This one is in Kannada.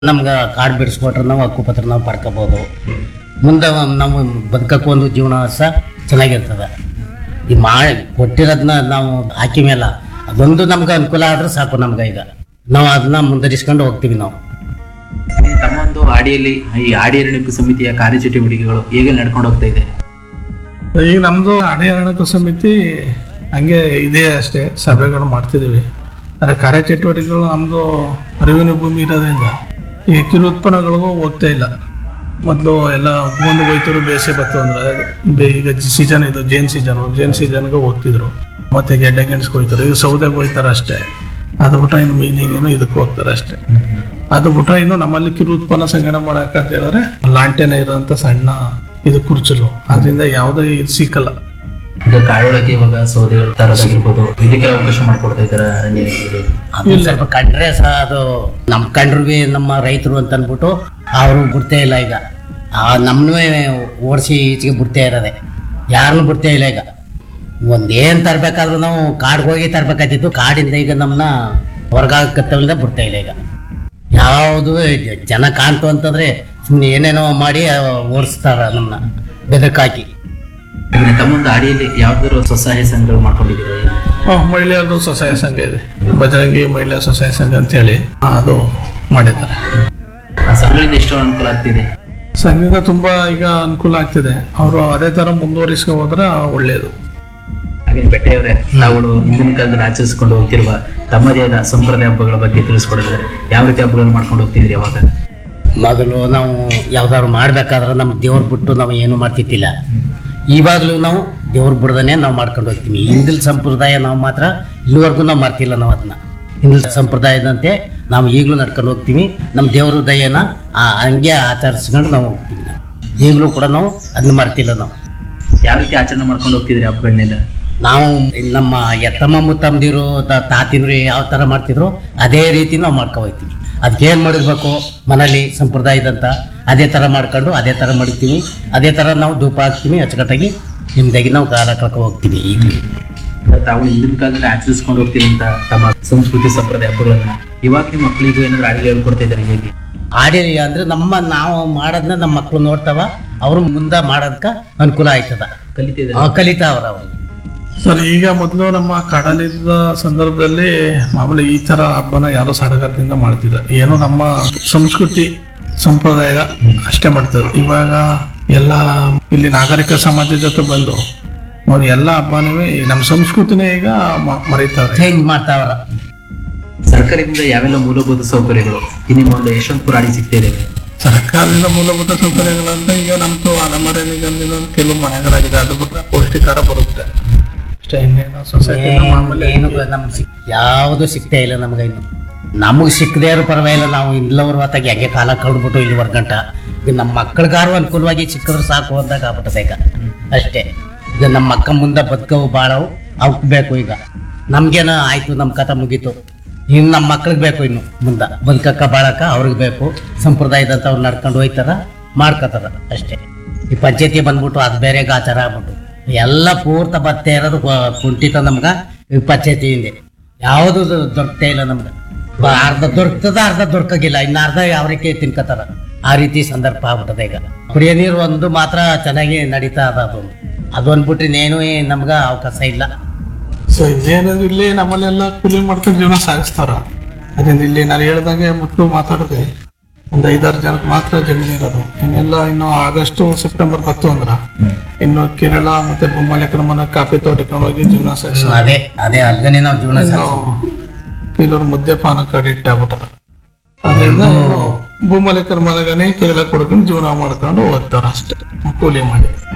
ನಮ್ಗೆ ಕಾರ್ಡ್ ಬಿಡಿಸ್ಕೊಟ್ರೆ ನಾವು ಹಕ್ಕುಪತ್ರ ನಾವು ಪಡ್ಕೋಬೋದು ಮುಂದೆ ನಾವು ಬದುಕಕ್ಕೆ ಒಂದು ಜೀವನ ಸಹ ಚೆನ್ನಾಗಿರ್ತದೆ ಈ ಮಾಡಿ ಕೊಟ್ಟಿರೋದನ್ನ ನಾವು ಹಾಕಿ ಮೇಲೆ ಅದೊಂದು ನಮ್ಗೆ ಅನುಕೂಲ ಆದ್ರೆ ಸಾಕು ನಮ್ಗೆ ಈಗ ನಾವು ಅದನ್ನ ಮುಂದುವರಿಸ್ಕೊಂಡು ಹೋಗ್ತೀವಿ ನಾವು ತಮ್ಮ ಒಂದು ಆಡಿಯಲ್ಲಿ ಈ ಆಡಿ ಅರಣ್ಯಕ್ಕೆ ಸಮಿತಿಯ ಕಾರ್ಯಚಟುವಟಿಕೆಗಳು ಹೇಗೆ ನಡ್ಕೊಂಡು ಹೋಗ್ತಾ ಇದೆ ಈಗ ನಮ್ದು ಅಣೆಹರಣಿಕ ಸಮಿತಿ ಹಂಗೆ ಇದೆ ಅಷ್ಟೇ ಸಭೆಗಳು ಮಾಡ್ತಿದ್ದೀವಿ ಆದರೆ ಕಾರ್ಯಚಟುವಟಿಕೆಗಳು ನಮ್ಮದು ಅರಿವಿನ ಭೂಮಿ ಇರೋದ್ರಿಂದ ಈ ಕಿರು ಉತ್ಪನ್ನಗಳಿಗೂ ಹೋಗ್ತಾ ಇಲ್ಲ ಮೊದಲು ಎಲ್ಲ ಒಂದು ಹೋಯ್ತಿರು ಬೇಸಿಗೆ ಬತ್ತು ಅಂದ್ರೆ ಬೇ- ಈಗ ಸೀಸನ್ ಇದು ಜೇನ್ ಸೀಸನ್ ಜೇನ್ ಸೀಸನ್ಗೆ ಹೋಗ್ತಿದ್ರು ಮತ್ತೆ ಗೆಡ್ಡೆ ಗೆಣಸ್ಗೆ ಹೋಯ್ತಾರೆ ಈಗ ಸೌದೆಗೆ ಹೋಯ್ತಾರೆ ಅಷ್ಟೇ ಅದು ಬಿಟ್ರೆ ಇನ್ನು ಮೀನಿಗೇನು ಇದಕ್ಕೆ ಹೋಗ್ತಾರೆ ಅಷ್ಟೇ ಅದು ಬಿಟ್ರೆ ಇನ್ನು ನಮ್ಮಲ್ಲಿ ಕಿರು ಉತ್ಪನ್ನ ಸಂಗ್ರಹಣೆ ಮಾಡಕ್ಕೆ ಅಂತ ಹೇಳಿದ್ರೆ ಲಾಂಟೆನ ಇರೋಂಥ ಸಣ್ಣ ಇದು ಕುರ್ಚಲು ಅದರಿಂದ ಯಾವುದೇ ಇದು ಸಿಕ್ಕಲ್ಲ ಈಗ ಕಾಡೊಳಗೆ ಇವಾಗ ಸೌದೆಗಳು ತರೋದಾಗಿರ್ಬೋದು ಇದಕ್ಕೆಲ್ಲ ಅವಕಾಶ ಮಾಡ್ಕೊಡ್ತಾ ಇದ್ದಾರೆ ಅರಣ್ಯ ಇಲಾಖೆಯವರು. ಅದು ಸ್ವಲ್ಪ ಕಂಡ್ರೆ ಸಹ ಅದು ನಮ್ಮ ಕಂಡ್ರು ಬಿ ನಮ್ಮ ರೈತರು ಅಂತ ಅಂದ್ಬಿಟ್ಟು ಅವರು ಬಿಡ್ತೇ ಇಲ್ಲ ಈಗ ಆ ನಮ್ಮನ್ನೇ ಓಡಿಸಿ ಈಚೆಗೆ ಬಿಡ್ತೇ ಇರೋದೆ ಯಾರನ್ನೂ ಬಿಡ್ತೇ ಇಲ್ಲ ಈಗ ಒಂದೇನು ತರಬೇಕಾದ್ರೂ ನಾವು ಕಾಡ್ಗೆ ಹೋಗಿ ತರಬೇಕಾಯ್ತಿತ್ತು ಕಾಡಿಂದ ಈಗ ನಮ್ಮನ್ನ ಹೊರಗಾಕತ್ತವಿಂದ ಬಿಡ್ತಾ ಇಲ್ಲ ಈಗ ಯಾವುದು ಜನ ಕಾಣ್ತು ಅಂತಂದ್ರೆ ಸುಮ್ಮನೆ ಏನೇನೋ ಮಾಡಿ ಓಡಿಸ್ತಾರ ನಮ್ಮನ್ನ ಬೆದಕಾಕಿ ಈಗ ತಮ್ಮೊಂದು ಆಡಿಯಲ್ಲಿ ಯಾವ್ದಾದ್ರು ಸ್ವಸಹಾಯ ಸಂಘಗಳು ಮಾಡ್ಕೊಂಡಿದ್ದೀರಾ ಆ, ಮಹಿಳೆಯರದು ಸ್ವಸಹಾಯ ಸಂಘ ಇದೆ ಬಜರಂಗಿ ಮಹಿಳಾ ಸ್ವಸಹಾಯ ಸಂಘ ಅಂತೇಳಿ ಅದು ಮಾಡಿದ್ದಾರೆ ಆ ಸಂಘಗಳಿಂದ ಎಷ್ಟು ಅನುಕೂಲ ಆಗ್ತಿದೆ ಸಂಘದಿಂದ ತುಂಬಾ ಈಗ ಅನುಕೂಲ ಆಗ್ತಿದೆ ಅವರು ಅದೇ ತರ ಮುಂದುವರಿಸ್ಕೊ ಹೋದ್ರೆ ಒಳ್ಳೆಯದು ಹಾಗೆ ಬೆಟ್ಟೆಯವರೇ ತಾವುಗಳು ಹಿಂದಿನ ಕಾಲದಲ್ಲಿ ಆಚರಿಸಿಕೊಂಡು ಹೋಗ್ತಿರುವ ತಮ್ಮದೇ ಆದ ಸಂಪ್ರದಾಯ ಹಬ್ಬಗಳ ಬಗ್ಗೆ ತಿಳಿಸ್ಕೊಡಿದ್ರೆ ಯಾವ ರೀತಿ ಹಬ್ಬಗಳನ್ನು ಮಾಡ್ಕೊಂಡು ಹೋಗ್ತಿದ್ರಿ ಅವಾಗ ಮೊದಲು ನಾವು ಯಾವ್ದಾದ್ರು ಮಾಡ್ಬೇಕಾದ್ರೆ ನಮ್ಮ ದೇವ್ರ ಬಿಟ್ಟು ನಾವು ಏನು ಮಾಡ್ತಿದ್ದಿಲ್ಲ ಇವಾಗಲೂ ನಾವು ದೇವ್ರ ಬಿಡ್ದನೆ ನಾವು ಮಾಡ್ಕೊಂಡು ಹೋಗ್ತೀವಿ ಹಿಂದಿಲ್ ಸಂಪ್ರದಾಯ ನಾವು ಮಾತ್ರ ಇಲ್ಲಿವರೆಗೂ ನಾವು ಮಾಡ್ತಿಲ್ಲ ನಾವು ಅದನ್ನ ಹಿಂದಿಲ್ ಸಂಪ್ರದಾಯದಂತೆ ನಾವು ಈಗಲೂ ನಡ್ಕೊಂಡು ಹೋಗ್ತೀವಿ ನಮ್ಮ ದೇವ್ರ ದಯನ ಆ ಹಂಗೆ ಆಚರಿಸ್ಕೊಂಡು ನಾವು ಹೋಗ್ತೀವಿ ನಾವು ಈಗಲೂ ಕೂಡ ನಾವು ಅದನ್ನ ಮಾಡ್ತಿಲ್ಲ ನಾವು ಯಾವ ರೀತಿ ಆಚರಣೆ ಮಾಡ್ಕೊಂಡು ಹೋಗ್ತಿದ್ರಿ ಹಬ್ಬಗಳನ್ನೆಲ್ಲ ನಾವು ನಮ್ಮ ಎತ್ತಮ್ಮ ಮುತ್ತಮ್ಮದಿರು ತಾತಿದ್ರು ಯಾವ ಥರ ಮಾಡ್ತಿದ್ರು ಅದೇ ರೀತಿ ನಾವು ಮಾಡ್ಕೊ ಹೋಗ್ತೀವಿ ಅದಕ್ಕೆ ಏನು ಮಾಡಿರ್ಬೇಕು ಮನೇಲಿ ಸಂಪ್ರದಾಯದಂತ ಅದೇ ಥರ ಮಾಡ್ಕೊಂಡು ಅದೇ ಥರ ಮಾಡ್ತೀವಿ ಅದೇ ಥರ ನಾವು ಧೂಪ ಹಾಕ್ತೀವಿ ಅಚ್ಚುಕಟ್ಟಾಗಿ ನಿಮ್ದಾಗಿ ನಾವು ಕಾಲ ಕಳ್ಕೊ ಹೋಗ್ತೀವಿ ಈಗಲೂ ತಾವು ಹಿಂದಿನ ಕಾಲದಲ್ಲಿ ಆಚರಿಸ್ಕೊಂಡು ಹೋಗ್ತಿರಂತ ತಮ್ಮ ಸಂಸ್ಕೃತಿ ಸಂಪ್ರದಾಯ ಹಬ್ಬಗಳನ್ನ ಇವಾಗ ನಿಮ್ಮ ಮಕ್ಕಳಿಗೂ ಏನಾದ್ರು ಅಡಿಗೆ ಹೇಳ್ಕೊಡ್ತಾ ಇದ್ದಾರೆ ಹೇಗೆ ಆಡಿ ಅಂದ್ರೆ ನಮ್ಮ ನಾವು ಮಾಡೋದನ್ನ ನಮ್ಮ ಮಕ್ಕಳು ನೋಡ್ತಾವ ಅವರು ಮುಂದೆ ಮಾಡೋದಕ್ಕೆ ಅನುಕೂಲ ಆಯ್ತದ ಕಲಿತಿದ್ದಾರೆ ಆ, ಕಲಿತಾವ್ರ ಅವರು ಸರ್ ಈಗ ಮೊದಲು ನಮ್ಮ ಕಡಲಿದ್ದ ಸಂದರ್ಭದಲ್ಲಿ ಮಾಮೂಲಿ ಈ ತರ ಹಬ್ಬನ ಯಾರೋ ಸಡಗರದಿಂದ ಮಾಡ್ತಿದ್ದ ಏನೋ ನಮ್ಮ ಸಂಸ್ಕೃತಿ ಸಂಪ್ರದಾಯ ಅಷ್ಟೇ ಮಾಡ್ತಾರೆ ಇವಾಗ ಎಲ್ಲ ಇಲ್ಲಿ ನಾಗರಿಕ ಸಮಾಜ ಜೊತೆ ಬಂದು ಅವ್ರು ಎಲ್ಲ ಹಬ್ಬನೂ ನಮ್ಮ ಸಂಸ್ಕೃತಿನೇ ಈಗ ಮ- ಮರೀತಾರೆ ಚೇಂಜ್ ಮಾಡ್ತಾವ್ರ ಸರ್ಕಾರದಿಂದ ಯಾವೆಲ್ಲ ಮೂಲಭೂತ ಸೌಕರ್ಯಗಳು ಈ ನಿಮ್ಮ ಒಂದು ಯಶವಂತಪುರ ಆಡಿ ಸಿಗ್ತಾ ಇದೆ ಸರ್ಕಾರದಿಂದ ಮೂಲಭೂತ ಸೌಕರ್ಯಗಳಂತ ಈಗ ನಮ್ದು ಅಲೆಮಾರಿ ನಿಗಮದಿಂದ ಕೆಲವು ಮನೆಗಳಾಗಿದೆ ಅದು ಬಿಟ್ರೆ ಪೌಷ್ಟಿಕಾರ ಬರುತ್ತೆ ಅಷ್ಟೇ ಇನ್ನೇನು ಸೊಸೈಟಿ ಮಾಮೂಲಿ ಏನು ನಮ್ಗೆ ಸಿಕ್ ಯಾವುದು ಸಿಗ್ತಾ ಇಲ್ಲ ನಮ್ಗೆ ಇನ್ನು ನಮಗೆ ಸಿಕ್ಕದೇ ಇರೋ ಪರವಾಗಿಲ್ಲ ನಾವು ಇಲ್ಲವ್ರ ಹೊತ್ತಾಗಿ ಹೆಂಗೆ ಕಾಲ ಕಳ್ದ್ಬಿಟ್ಟು ಇಲ್ಲಿವರೆಗೆ ಗಂಟ ಈಗ ನಮ್ಮ ಮಕ್ಕಳಿಗಾರು ಅನುಕೂಲವಾಗಿ ಸಿಕ್ಕಿದ್ರೆ ಸಾಕು ಅಂದಾಗ ಆಗ್ಬಿಟ್ಟದೆ ಈಗ ಅಷ್ಟೇ ಈಗ ನಮ್ಮ ಮಕ್ಕ ಮುಂದೆ ಬದುಕವು ಬಾಳವು ಅವಕ್ಕೆ ಬೇಕು ಈಗ ನಮ್ಗೇನೋ ಆಯ್ತು ನಮ್ಮ ಕಥೆ ಮುಗೀತು ಇನ್ನು ನಮ್ಮ ಮಕ್ಳಿಗೆ ಬೇಕು ಇನ್ನು ಮುಂದೆ ಬದುಕಕ್ಕ ಬಾಳಕ ಅವ್ರಿಗೆ ಬೇಕು ಸಂಪ್ರದಾಯದಂತ ಅವ್ರು ನಡ್ಕೊಂಡು ಹೋಯ್ತಾರ ಮಾಡ್ಕೋತಾರ ಅಷ್ಟೇ ಈ ಪಂಚಾಯತಿ ಬಂದ್ಬಿಟ್ಟು ಅದು ಬೇರೆ ಗಾಚಾರ ಆಗ್ಬಿಟ್ಟು ಎಲ್ಲ ಪೂರ್ತ ಬತ್ತೆ ಇರೋದು ಕ- ಕುಂಠಿತ ನಮ್ಗ ಈ ಪಂಚಾಯತಿಯಿಂದ ಯಾವುದು ದೊರಕ್ತಾ ಇಲ್ಲ ನಮ್ಗೆ ಬ- ಅರ್ಧ ದೊರಕ್ತದ ಅರ್ಧ ದೊರಕಾಗಿಲ್ಲ ಇನ್ನು ಅರ್ಧ ಯಾವ ರೀತಿ ತಿನ್ಕೋತಾರ ಆ ರೀತಿ ಸಂದರ್ಭ ಆಗ್ಬಿಟ್ಟದೆ ಈಗ ಕುಡಿಯೋ ನೀರು ಒಂದು ಮಾತ್ರ ಚೆನ್ನಾಗಿ ನಡೀತಾ ಅದ ಅದು ಅದೊಂದು ಬಿಟ್ರೆ ಇನ್ನೇನು ನಮ್ಗೆ ಅವಕಾಶ ಇಲ್ಲ ಸೊ ಇದೇನಂದ್ರೆ ಇಲ್ಲಿ ನಮ್ಮಲ್ಲೆಲ್ಲ ಕೂಲಿ ಮಾಡ್ಕೊಂಡು ಜೀವನ ಸಾಗಿಸ್ತಾರ ಅದರಿಂದ ಇಲ್ಲಿ ನಾನು ಹೇಳ್ದಂಗೆ ಮೊದಲು ಮಾತಾಡಿದೆ ಒಂದು ಐದಾರು ಜನಕ್ಕೆ ಮಾತ್ರ ಜಮೀನು ಇರೋದು ಇನ್ನೆಲ್ಲ ಇನ್ನು ಆಗಸ್ಟ್ ಸೆಪ್ಟೆಂಬರ್ ಹತ್ತು ಅಂದ್ರ ಇನ್ನು ಕೇರಳ ಮತ್ತೆ ಬೊಮ್ಮಲೆ ಕ್ರಮನ ಕಾಫಿ ತೋಟಕ್ಕೆ ಹೋಗಿ ಜೀವನ ಸಾಗಿಸ್ತಾರೆ ಅದೇ ಅದೇ ಅಲ್ಗನೆ ನಾವು ಜೀವನ ಇನ್ನು ಕೆಲವರು ಮದ್ಯಪಾನ ಕಡಿಕ್ಟ್ ಆಗ್ಬಿಟ್ಟಾರ ಅದರಿಂದ ಭೂಮಲೆ ಕರ್ಮಲಗನೆ ಕೇರಳ ಕೊಡ್ಕೊಂಡು ಜೀವನ ಮಾಡ್ಕೊಂಡು ಹೋಗ್ತಾರ ಅಷ್ಟೇ ಕೂಲಿ ಮಾಡಿ